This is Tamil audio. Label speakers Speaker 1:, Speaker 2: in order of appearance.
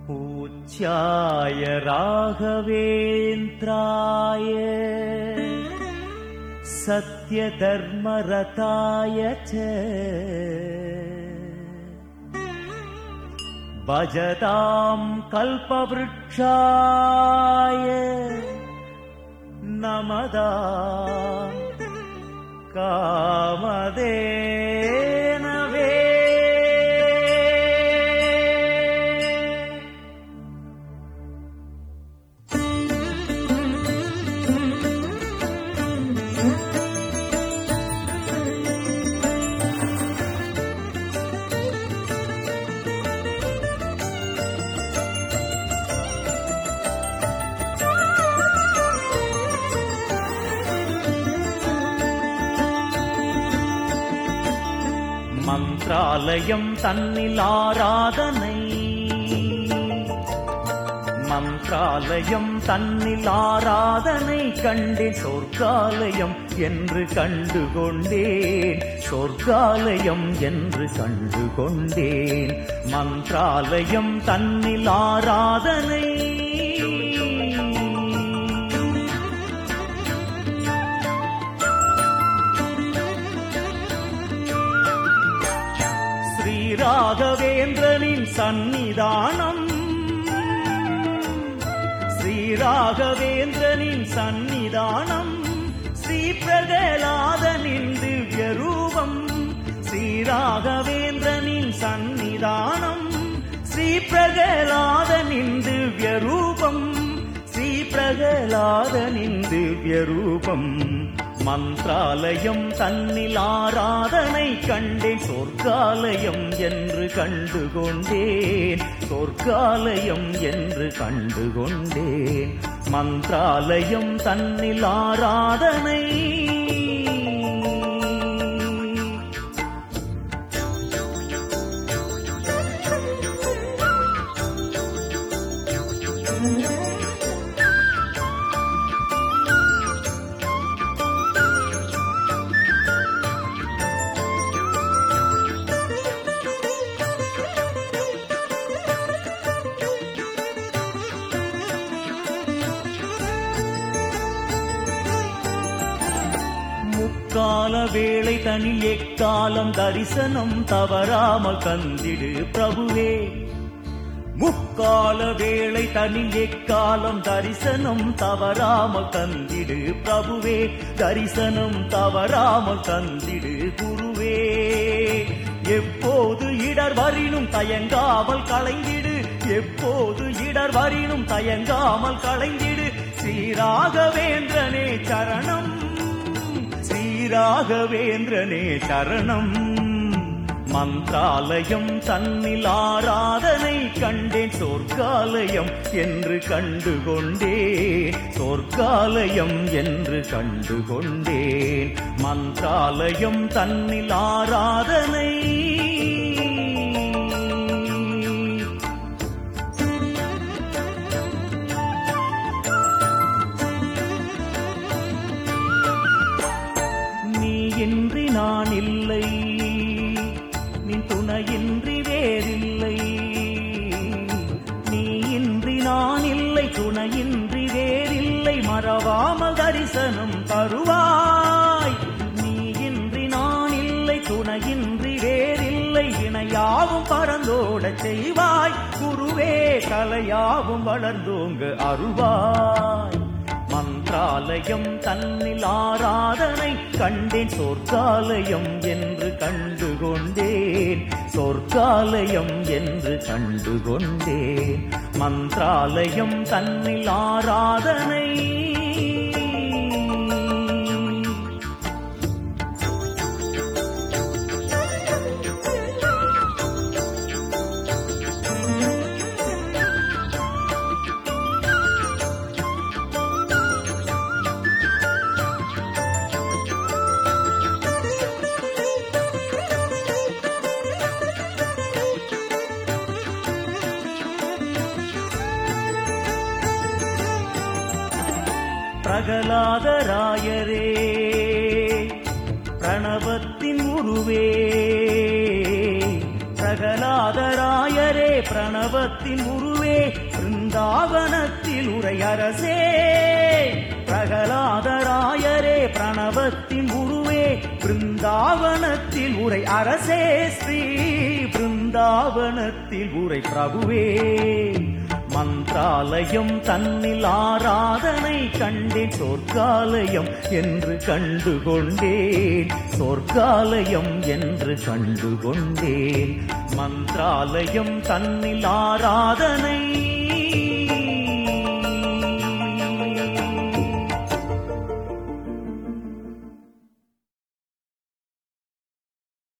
Speaker 1: पूज्याय राघवेन्द्राय सत्यधर्मरताय च भजताम् कल्पवृक्षाय नमदा कामधेनवे மந்திராலயம் தன்னில் ஆராதனை மந்திராலயம் தன்னில் ஆராதனை கண்டேன் சொர்க்காலயம் என்று கண்டு கொண்டேன் சொர்க்காலயம் என்று கண்டு கொண்டேன் மந்திராலயம் தன்னில் ஆராதனை ஸ்ரீராகவேந்திரனின் சந்நிதானம் ஸ்ரீராகவேந்திரனின் சந்நிதானம் ஸ்ரீ பிரகலாதனின் திவ்ய ரூபம் ஸ்ரீராகவேந்திரனின் சந்நிதானம் ஸ்ரீ பிரகலாதனின் திவ்ய ரூபம் ஸ்ரீ பிரகலாதனின் திவ்ய ரூபம் மந்திராலயம் தன்னில் ஆராதனை கண்டேன் சொர்க்காலயம் என்று கண்டு கொண்டேன் சொர்க்காலயம் என்று கண்டு கொண்டேன் மந்திராலயம் தன்னில் ஆராதனை முக்கால வேளை தனில் எக்காலம் தரிசனம் தவறாமல் தந்திடு பிரபுவே முக்கால வேளை தனில் எக்காலம் தரிசனம் தவறாமல் தந்திடு பிரபுவே தரிசனம் தவறாமல் தந்திடு குருவே எப்போது இடர் வரினும் தயங்காமல் களைந்திடு எப்போது இடர் வரினும் தயங்காமல் களைந்திடு ஸ்ரீராகவேந்திரனே சரணம் ஸ்ரீராகவேந்திரனே சரணம் மந்திராலயம் தன்னில் ஆராதனை கண்டேன் சொர்க்காலயம் என்று கண்டு கொண்டேன் சொர்க்காலயம் என்று கண்டு கொண்டேன் மந்திராலயம் தன்னில் ஆராதனை நீ இன்றி நான் இல்லை நீ துணையின்றி வேறில்லை நீ இன்றி நான் இல்லை துணையின்றி வேறில்லை மறவாமல் தரிசனம் தருவாய் நீ இன்றி நான் இல்லை துணையின்றி வேறில்லை இணையாவும் பறந்தோடச் செய்வாய் குருவே கலையாவும் வளர்ந்தோங்க அருவாய் மந்திராலயம் தன்னில் ஆராதனை கண்டேன் சொர்க்காலயம் என்று கண்டு கொண்டேன் சொர்க்காலயம் என்று கண்டு கொண்டேன் மந்திராலயம் தன்னில் ஆராதனை பிரகலாதராயரே பிரணவத்தின் உருவே பிரகலாதராயரே பிரணவத்தின் உருவே பிருந்தாவனத்தில் உரை அரசே பிரகலாதராயரே பிரணவத்தின் உருவே பிருந்தாவனத்தில் உரை அரசே ஸ்ரீ பிருந்தாவனத்தில் உரை பிரபுவே மந்திராலயம் தன்னில் ஆராதனை கண்டேன் சொர்க்காலயம் என்று கண்டு கொண்டேன் சொர்க்காலயம் என்று கண்டு கொண்டேன் மந்திராலயம் தன்னில் ஆராதனை